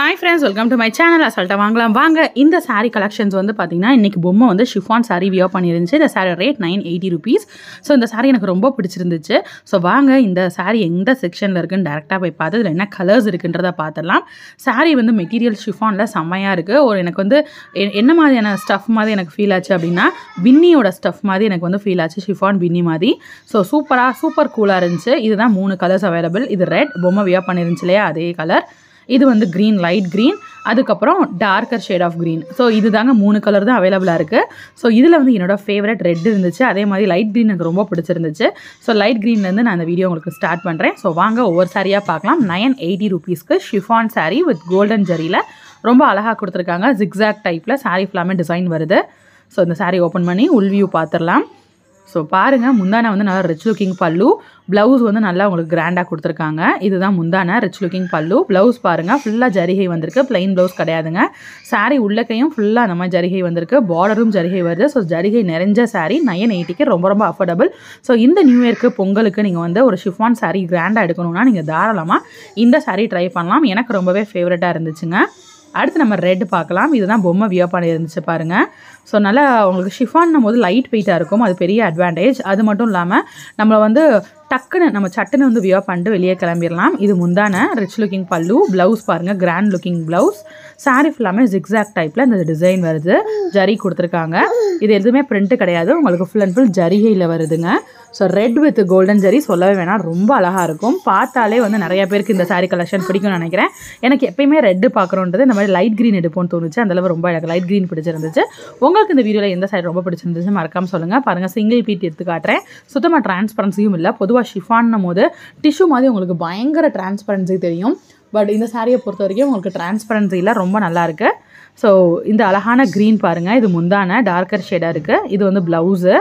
hi friends welcome to my channel அசல்ட்டை வாங்கலாம் வாங்க இந்த saree கலெக்ஷன்ஸ் வந்து பார்த்தீங்கன்னா இன்றைக்கி பொம்மை வந்து ஷிஃபான் saree வியோ பண்ணியிருந்துச்சு இந்த saree rate nine eighty rupees so இந்த saree எனக்கு ரொம்ப பிடிச்சிருந்துச்சு ஸோ வாங்க இந்த saree எந்த செக்ஷனில் இருக்குன்னு டேரெக்டாக போய் பார்த்து இதில் என்ன கலர்ஸ் இருக்குன்றதை பார்த்துடலாம் saree வந்து மெட்டீரியல் ஷிஃபானில் செம்மையாக இருக்குது ஒரு எனக்கு வந்து எ- என்ன மாதிரியான ஸ்டஃப் மாதிரி எனக்கு ஃபீல் ஆச்சு அப்படின்னா பின்னியோட ஸ்டஃப் மாதிரி எனக்கு வந்து ஃபீல் ஆச்சு ஷிஃபான் பின்னி மாதிரி ஸோ சூப்பராக சூப்பர் கூலாக இருந்துச்சு இதுதான் மூணு கலர்ஸ் அவைலபிள் இது ரெட் பொம்மை வியோ பண்ணிருந்துச்சு இல்லையா அதே கலர் இது வந்து க்ரீன் லைட் க்ரீன் அதுக்கப்புறம் darker shade of green so இது தாங்க மூணு கலர் தான் அவைலபிளாக இருக்குது ஸோ இதில் வந்து என்னோட ஃபேவரட் ரெட் இருந்துச்சு அதே மாதிரி லைட் க்ரீன் எனக்கு ரொம்ப பிடிச்சிருந்துச்சு ஸோ லைட் க்ரீன்லேருந்து நான் அந்த வீடியோ உங்களுக்கு ஸ்டார்ட் பண்ணுறேன் ஸோ வாங்க ஒவ்வொரு சாரியாக பார்க்கலாம் நயன் எயிட்டி ருபீஸ்க்கு ஷிஃபான் saree வித் கோல்டன் ஜரியில் ரொம்ப அழகாக கொடுத்துருக்காங்க ஜிக்ஸாக் டைப்பில் saree ஃபுல்லாமே டிசைன் வருது ஸோ இந்த saree ஓப்பன் பண்ணி உள் வியூ பார்த்துடலாம் ஸோ பாருங்கள் முந்தானை வந்து நல்லா ரிச் லுக்கிங் பல்லு ப்ளவுஸ் வந்து நல்லா உங்களுக்கு கிராண்டாக கொடுத்துருக்காங்க இதுதான் முந்தானை ரிச் லுக்கிங் பல்லு ப்ளவுஸ் பாருங்கள் ஃபுல்லாக ஜரிகை வந்திருக்கு plain ப்ளவுஸ் கிடையாதுங்க saree உள்ளக்கையும் ஃபுல்லாக அந்த மாதிரி ஜரிகை வந்திருக்கு பார்டரும் ஜரிகை வருது ஸோ ஜரிகை நிறைஞ்ச saree நயன் எயிட்டிக்கு ரொம்ப ரொம்ப அஃபோர்டபுள் ஸோ இந்த நியூ இயர்க்கு பொங்கலுக்கு நீங்கள் வந்து ஒரு ஷிஃபான் saree கிராண்டாக எடுக்கணும்னா நீங்கள் தாராளமாக இந்த saree ட்ரை பண்ணலாம் எனக்கு ரொம்பவே ஃபேவரட்டாக இருந்துச்சுங்க அடுத்து நம்ம ரெட் பார்க்கலாம் இதுதான் பொம்மை வியோ பண்ணி இருந்துச்சு பாருங்க ஸோ நல்லா உங்களுக்கு ஷிஃபான் போது லைட் வெயிட்டாக இருக்கும் அது பெரிய அட்வான்டேஜ் அது மட்டும் இல்லாமல் நம்மளை வந்து டக்குன்னு நம்ம சட்டுன்னு வந்து வியோ பண்ணிட்டு வெளியே கிளம்பிடலாம் இது முந்தான ரிச் லுக்கிங் பல்லு ப்ளவுஸ் பாருங்கள் கிராண்ட் லுக்கிங் ப்ளவுஸ் saree ஃபுல்லாமே ஜிக்ஸாக் டைப்பில் இந்த டிசைன் வருது ஜரி கொடுத்துருக்காங்க இது எதுவுமே பிரிண்ட்டு கிடையாது உங்களுக்கு ஃபுல் அண்ட் ஃபுல் ஜரிகையில் வருதுங்க ஸோ ரெட் வித் கோல்டன் ஜரி சொல்லவே வேணாம் ரொம்ப அழகாக இருக்கும் பார்த்தாலே வந்து நிறைய பேருக்கு இந்த saree கலெக்ஷன் பிடிக்கும்னு நினைக்கிறேன் எனக்கு எப்பயுமே ரெட்டு பார்க்குறோன்றது இந்த மாதிரி லைட் க்ரீன் எடுப்போம்னு தோணுச்சு அந்தளவு ரொம்ப எனக்கு லைட் க்ரீன் பிடிச்சிருந்துச்சு உங்களுக்கு இந்த வீடியோவில் எந்த saree ரொம்ப பிடிச்சிருந்துச்சு மறக்காம சொல்லுங்கள் பாருங்கள் சிங்கிள் பீட் எடுத்து காட்டுறேன் சுத்தமாக டிரான்ஸ்பரன்சியும் இல்லை பொதுவாக ஷிஃபான்னும் போது டிஷ்யூ மாதிரி உங்களுக்கு பயங்கர டிரான்ஸ்பரன்சி தெரியும் பட் இந்த சாரியை பொறுத்த வரைக்கும் உங்களுக்கு டிரான்ஸ்பரன்சியில் ரொம்ப நல்லா இருக்கு ஸோ இந்த அழகான க்ரீன் பாருங்கள் இது முந்தான டார்க்கர் ஷேடாக இருக்குது இது வந்து ப்ளவுஸு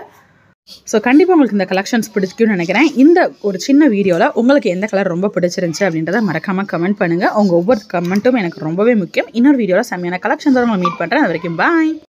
ஸோ கண்டிப்பாக உங்களுக்கு இந்த கலெக்ஷன்ஸ் பிடிக்கும்னு நினைக்கிறேன் இந்த ஒரு சின்ன வீடியோவில் உங்களுக்கு எந்த கலர் ரொம்ப பிடிச்சிருந்துச்சு அப்படின்றத மறக்காமல் கமெண்ட் பண்ணுங்கள் உங்கள் ஒவ்வொரு கமெண்ட்டும் எனக்கு ரொம்பவே முக்கியம் இன்னொரு வீடியோவில் செம்மையான கலெக்ஷன்ஸோட உங்களை மீட் பண்ணுறேன் அது வரைக்கும் பாய்